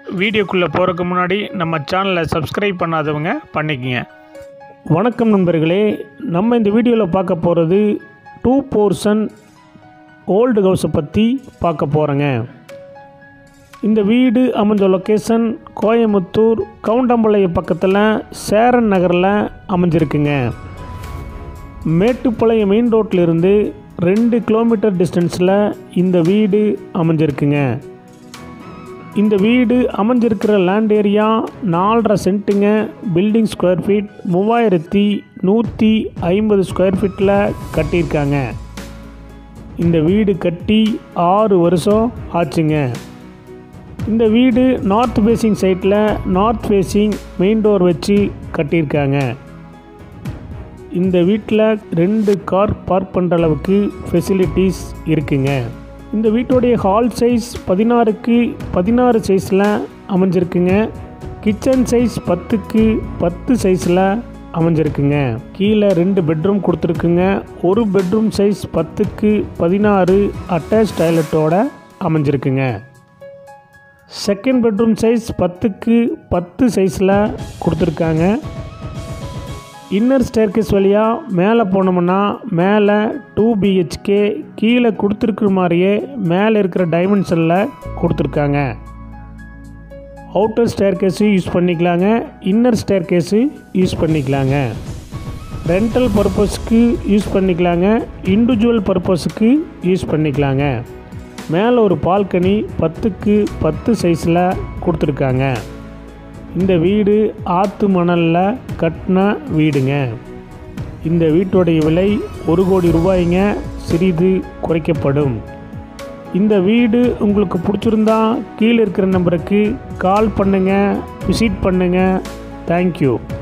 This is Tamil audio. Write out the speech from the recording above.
வீடியோக்குள்ளே போகிறதுக்கு முன்னாடி நம்ம சேனலை சப்ஸ்கிரைப் பண்ணாதவங்க பண்ணிக்கங்க வணக்கம் நண்பர்களே நம்ம இந்த வீடியோவில் பார்க்க போகிறது டூ போர்ஷன் ஓல்டு ஹவுஸை பற்றி பார்க்க போகிறோங்க இந்த வீடு அமைஞ்ச லொக்கேஷன் கோயமுத்தூர் கவுண்டம்பாளையம் பக்கத்தில் சேரன் நகரில் அமைஞ்சிருக்குங்க மேட்டுப்பாளையம் மெயின் ரோட்டில் இருந்து ரெண்டு கிலோமீட்டர் டிஸ்டன்ஸில் இந்த வீடு அமைஞ்சிருக்குங்க இந்த வீடு அமைஞ்சிருக்கிற லேண்ட் ஏரியா நாலரை சென்ட்டுங்க பில்டிங் ஸ்கொயர் ஃபீட் மூவாயிரத்தி நூற்றி ஐம்பது ஸ்கொயர் ஃபீட்டில் கட்டியிருக்காங்க இந்த வீடு கட்டி ஆறு வருஷம் ஆச்சுங்க இந்த வீடு நார்த் ஃபேஸிங் சைட்டில் நார்த் ஃபேஸிங் மெயின் டோர் வச்சு கட்டியிருக்காங்க இந்த வீட்டில் ரெண்டு கார் பார்க் பண்ணுற அளவுக்கு ஃபெசிலிட்டிஸ் இருக்குங்க இந்த வீட்டுடைய ஹால் சைஸ் பதினாறுக்கு பதினாறு சைஸில் அமைஞ்சிருக்குங்க கிச்சன் சைஸ் பத்துக்கு பத்து சைஸில் அமைஞ்சிருக்குங்க கீழே ரெண்டு பெட்ரூம் கொடுத்துருக்குங்க ஒரு பெட்ரூம் சைஸ் பத்துக்கு பதினாறு அட்டாச் டாய்லெட்டோட அமைஞ்சிருக்குங்க செகண்ட் பெட்ரூம் சைஸ் பத்துக்கு பத்து சைஸில் கொடுத்துருக்காங்க இன்னர் ஸ்டேர்கேஸ் வழியாக மேலே போனோம்னா மேலே டூ பிஹெச்கே கீழே கொடுத்துருக்குற மாதிரியே மேலே இருக்கிற டைமென்ஷனில் கொடுத்துருக்காங்க அவுட்டர் ஸ்டேர்கேஸு யூஸ் பண்ணிக்கலாங்க இன்னர் ஸ்டேர்கேஸு யூஸ் பண்ணிக்கலாங்க ரெண்டல் பர்பஸ்க்கு யூஸ் பண்ணிக்கலாங்க இண்டிவிஜுவல் பர்பஸுக்கு யூஸ் பண்ணிக்கலாங்க மேலே ஒரு பால்கனி பத்துக்கு பத்து சைஸில் கொடுத்துருக்காங்க இந்த வீடு ஆற்று மணலில் கட்டின வீடுங்க இந்த வீட்டுடைய விலை ஒரு கோடி ரூபாய்ங்க சிறிது குறைக்கப்படும் இந்த வீடு உங்களுக்கு பிடிச்சிருந்தா கீழே இருக்கிற நம்பருக்கு கால் பண்ணுங்கள் விசிட் பண்ணுங்கள் தேங்க்யூ